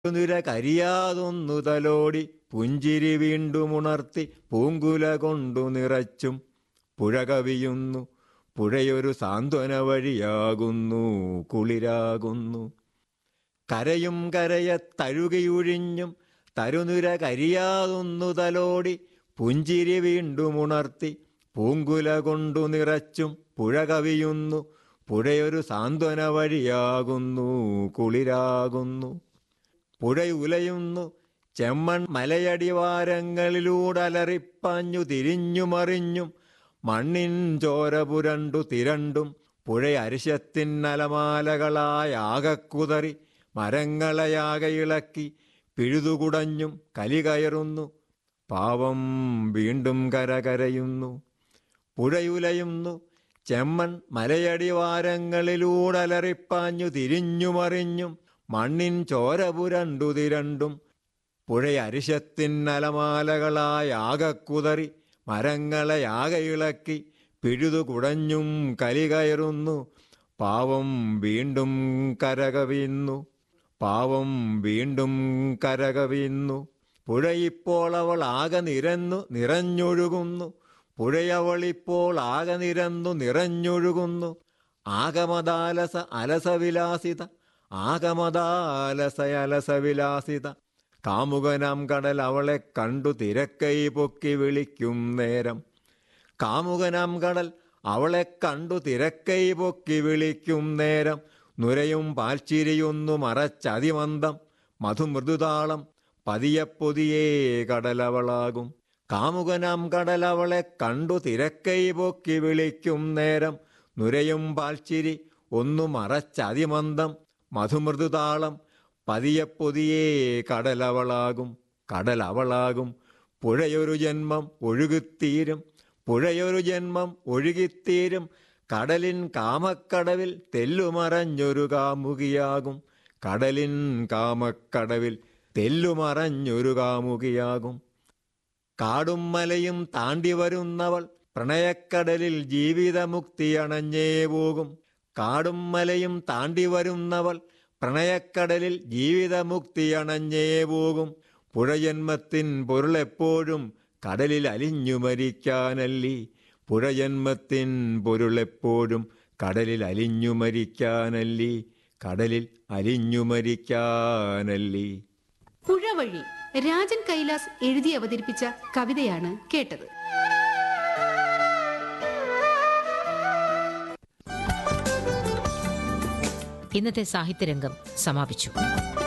നിര കരിയാതൊന്നു തലോടി പുഞ്ചിരി വീണ്ടുമുണർത്തി പൂങ്കുല കൊണ്ടു നിറച്ചും പുഴ കവിയുന്നു പുഴയൊരു സാന്ത്വന വഴിയാകുന്നു കുളിരാകുന്നു കരയും കരയത്തഴുകിയൊഴിഞ്ഞും തരുനിര കരിയാതൊന്നു തലോടി പുഞ്ചിരി വീണ്ടുമുണർത്തി പൂങ്കുല കൊണ്ടു നിറച്ചും പുഴ കവിയുന്നു പുഴയൊരു സാന്ത്വന വഴിയാകുന്നു കുളിരാകുന്നു പുഴയുലയുന്നു ചെമ്മൺ മലയടിവാരങ്ങളിലൂടലറിപ്പാഞ്ഞു തിരിഞ്ഞുമറിഞ്ഞും മണ്ണിൻ ചോര പുരണ്ടു തിരണ്ടും പുഴ അരിശത്തിന്നലമാലകളായ ആകക്കുതറി മരങ്ങളെയാകെ ഇളക്കി പിഴുതുകുടഞ്ഞും കലി കയറുന്നു പാവം വീണ്ടും കരകരയുന്നു പുഴയുലയുന്നു ചെമ്മൺ മലയടിവാരങ്ങളിലൂടലറിപ്പാഞ്ഞു തിരിഞ്ഞുമറിഞ്ഞും മണ്ണിൻ ചോര പുരണ്ടു തിരണ്ടും പുഴ അരിശത്തിന്നലമാലകളായ ആകക്കുതറി മരങ്ങളെയാകെ ഇളക്കി പിഴുതുകുടഞ്ഞും കലി കയറുന്നു പാവം വീണ്ടും കരകവിയുന്നു പാവം വീണ്ടും കരകവിയുന്നു പുഴയിപ്പോൾ അവൾ ആകെ നിരന്നു നിറഞ്ഞൊഴുകുന്നു പുഴയവളിപ്പോൾ ആകെ നിരന്നു നിറഞ്ഞൊഴുകുന്നു ആഗമദാലസ അലസവിലാസിത ആഗമദാലസ അലസവിലാസിത കാമുകനാം കടൽ അവളെ കണ്ടു തിരക്കൈ പൊക്കി വിളിക്കും നേരം കാമുകനാം കടൽ അവളെ കണ്ടു തിരക്കൈ പൊക്കി വിളിക്കും നേരം നുരയും പാൽച്ചിരിയൊന്നു മറച്ചതിമന്ദം മധുമൃദുതാളം പതിയെ പൊതിയേ കടലവളാകും കാമുകനാം കടലവളെ കണ്ടു തിരക്കൈ പൊക്കി വിളിക്കും നേരം നുരയും പാൽച്ചിരി ഒന്നു മറച്ചതിമന്ദം മധുമൃദുതാളം പതിയെ പൊതിയേ കടലവളാകും കടലവളാകും പുഴയൊരു ജന്മം ഒഴുകിത്തീരും പുഴയൊരു ജന്മം ഒഴുകിത്തീരും കടലിൻ കാമക്കടവിൽ തെല്ലുമറഞ്ഞൊരു കാമുകിയാകും കടലിൻ കാമക്കടവിൽ തെല്ലുമറഞ്ഞൊരു കാമുകിയാകും കാടും മലയും താണ്ടി വരുന്നവൾ പ്രണയക്കടലിൽ ജീവിതമുക്തി അണഞ്ഞേ പോകും കാടും മലയും താണ്ടി വരുന്നവൾ പ്രണയക്കടലിൽ ജീവിതമുക്തി അണഞ്ഞേ പോകും പുഴജന്മത്തിൻ പൊരുളെപ്പോഴും കടലിൽ അലിഞ്ഞു മരിക്കാനല്ലി പുഴജന്മത്തിൻ പൊരുളെപ്പോഴും കടലിൽ അലിഞ്ഞു മരിക്കാനല്ലി കടലിൽ അലിഞ്ഞു മരിക്കാനല്ലി പുഴവഴി രാജൻ കൈലാസ് എഴുതി അവതരിപ്പിച്ച കവിതയാണ് കേട്ടത് ഇന്നത്തെ സാഹിത്യരംഗം സമാപിച്ചു